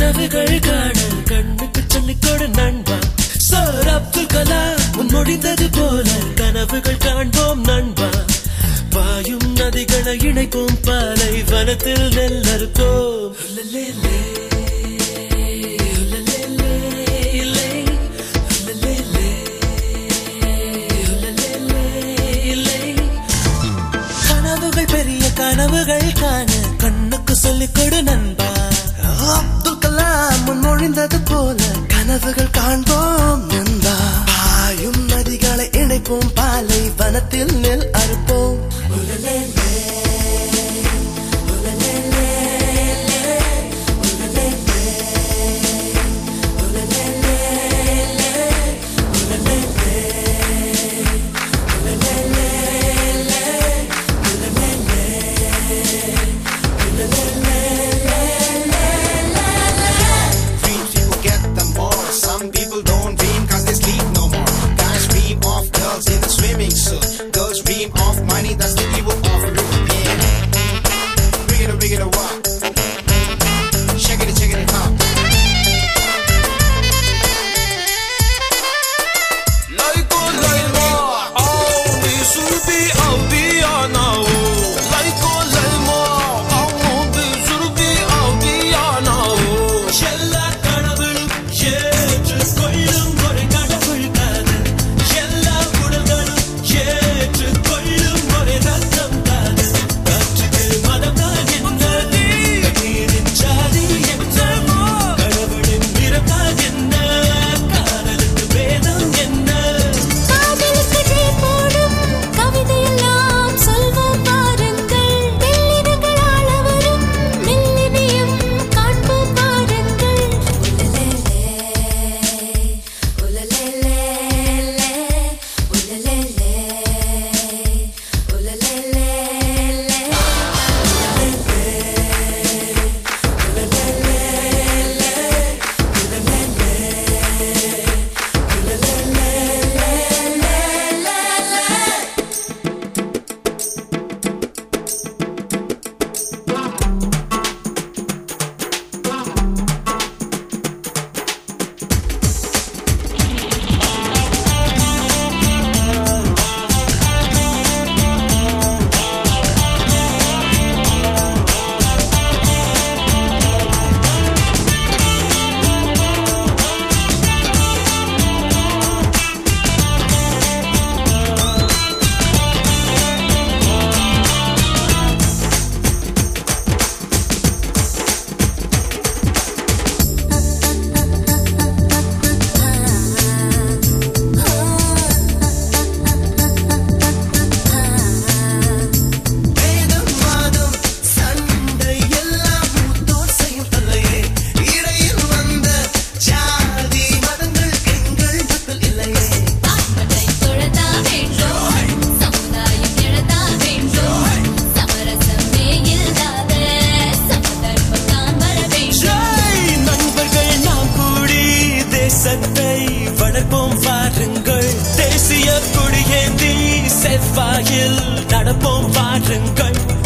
கனவுகள் காண கண்ணுக்கு சொல்லிக் கொடு நண்பா சார் அப்துல் கலாம் முன்மொழிந்தது போல கனவுகள் காண்போம் நண்பா பாயும் நதிகளை இணைப்போம் பாலை வனத்தில் நெல் அறுப்போம் லே, கனவுகள் பெரிய கனவுகள் காண கண்ணுக்கு சொல்லிக் கொடு நண்பா அப்துல் கலாம் முன்மொழிந்தது போல கனவுகள் காண்போம் நண்பா பாயும் நதிகளை இணைப்போம் பாலை வனத்தில் நெல் அறுப்போம் Dreams people get them all. Some people don't dream cause they sleep no more. Guys dream of girls in the swimming suit. Girls dream of money, that's the evil of European. Bring it, bring it, walk. Check it, check it out. Laiko laima, au ni surbi au diana o. Laiko laima, au ni surbi au diana o. எல்லா கனவிலும் ஏற்றுக் கொள்ளும் ஒரு கடவுள் காதல். எல்லா உடல்களும் ஏற்றுக் கொள்ளும் ஒரு ரத்தம் காதல். காற்றுக்கு மதம் தான் என்ன? நீரின் ஜாதி என்ன? கடவுளின் நிறம் தான் என்ன? காதலுக்கு வேதம் என்ன காதலுக்கு ஜெய் போடும் கவிதையெல்லாம் சொல்வோம் பாருங்கள் வெள்ளினங்கள் ஆள வரும் மெல்லினியும் காண்போம் பாருங்கள் உலலேலே உலலேலே உலலேலே உலலேலே வேதம் வாதம் சண்டை எல்லாம் மூத்தோர் செய்யும் தொல்லையே இடையில் வந்த ஜாதி மதங்கள் எங்கள் மக்கள் இல்லையே ஆண்மனை தொழதா வேண்டும் சமுதாயம் எழதா வேண்டும் சமரசமே இல்லாத சமதர்மம் தான் வர வேண்டும் ஜெய் நண்பர்கள் நாம் கூடி தேசத்தை வளர்ப்போம் வாருங்கள் தேசிய கொடியேந்தி செவ்வாயில் நடப்போம் வாருங்கள்